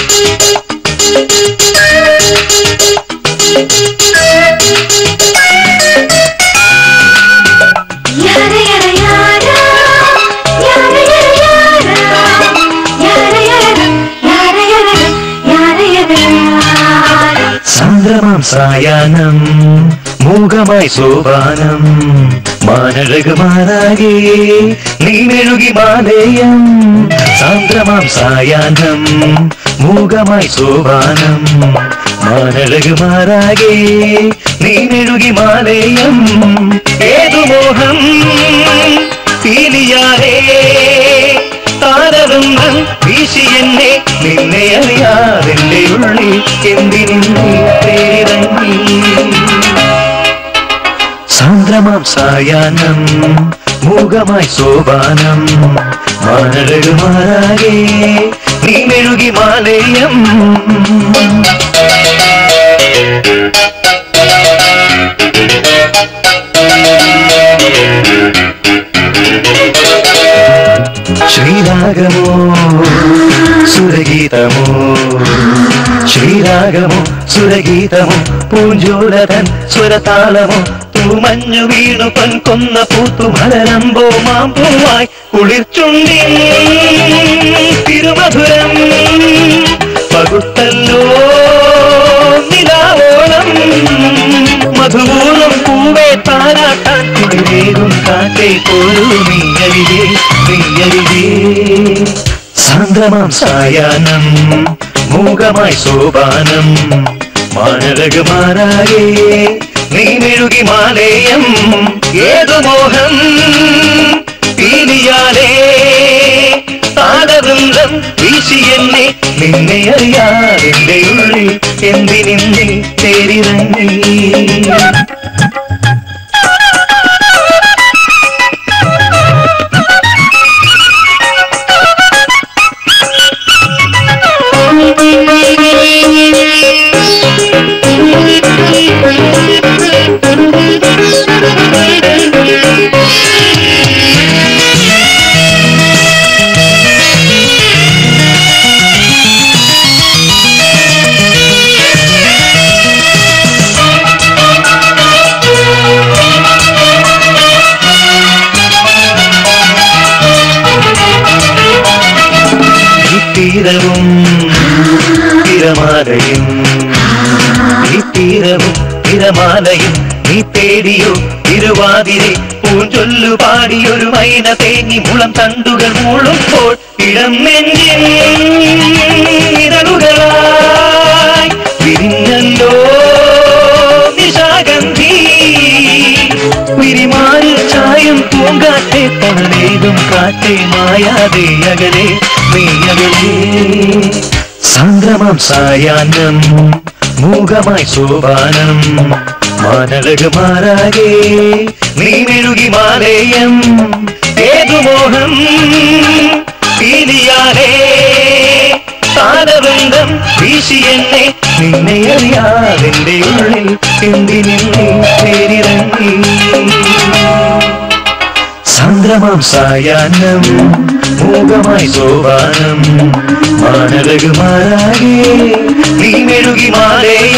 യാര യാര യാര യാര യാര യാര യാര യാര യാര യാര യാര സാന്ദ്രമാം സായാഹ്നം മൂകമായി സോപാനം മാനഴക് മാറാകെ നീ മെഴുകി മാലയം സാന്ദ്രമാം സായാഹ്നം മൂകമായി സോപാനം മാനഴക് മാറാകെ നീ മെഴുകി മാലയം ഏതു മോഹം പീലിയാലേ താരവൃന്ദം വീശി എന്നെ നിന്നെ അറിയാതെന്റെ ഉള്ളിൽ എന്തിനെ പേരിറങ്ങി സാന്ദ്രമാം സായാഹ്നം മൂകമായി സോപാനം മാനഴകുമാരാകെ നീ മെഴുകി മാലയം ശ്രീരാഗമോ സുരഗീതമോ ശ്രീരാഗമോ സുരഗീതമോ പൂഞ്ചോലതൻ സ്വരതാളമോ തൂമഞ്ഞു വീണു പൊൻകൊന്ന പൂത്തു മലരമ്പോ മാമ്പൂവായി കുളിർച്ചുണ്ടി തിരുമധുരം പകുത്തല്ലോ നിലാവോളം മധുപൂർവം പൂവേ താരാട്ടാൻ കുളിരേകും കാറ്റേ പോരൂ നീയരികെ നീയരികെ സാന്ദ്രമാം സായാഹ്നം മൂകമായി സോപാനം മാനരകമാരാകെ നീ മെഴുകി മാലേയം ഏതു മോഹം പീലിയാലേ താടവൃന്ദം വീശി എന്നെ നിന്നെ അറിയാതെന്റെ ഉള്ളിൽ എന്തിനിന്നെ തേരിറങ്ങി ഈ തീരവും തിരമാലയും ഈ തീരവും തിരമാലയും നീ തേടിയോ തിരുവാതിരെ പൂഞ്ചൊല്ലു പാടിയൊരു മൈന തേങ്ങി മുളം തണ്ടുകൾ മൂളുമ്പോൾ ഇടം നെഞ്ചിൻ ഇതളുകളായി വിരിഞ്ഞല്ലോ നിശാഗന്ധി വിരിമാറിൽ ചായം പൂങ്കാറ്റെ തണലേകും കാറ്റെ മായാതെ അകലെ നീ അകലെ സാന്ദ്രമാം സായാഹ്നം മൂകമായി സോപാനം മാനഴക് മാറാകെ നീ മെഴുകി മാലേയം ഏതു മോഹം പീലിയാലേ താരവൃന്ദം വീശി എന്നെ നിന്നെ അറിയാതെന്റെ ഉള്ളിൽ എന്തിനിന്നെ പേരിറങ്ങി സാന്ദ്രമാം സായാഹ്നം മൂകമായി സോപാനം മാനരകുമാരാകെ നീ മെഴുകി മാലേ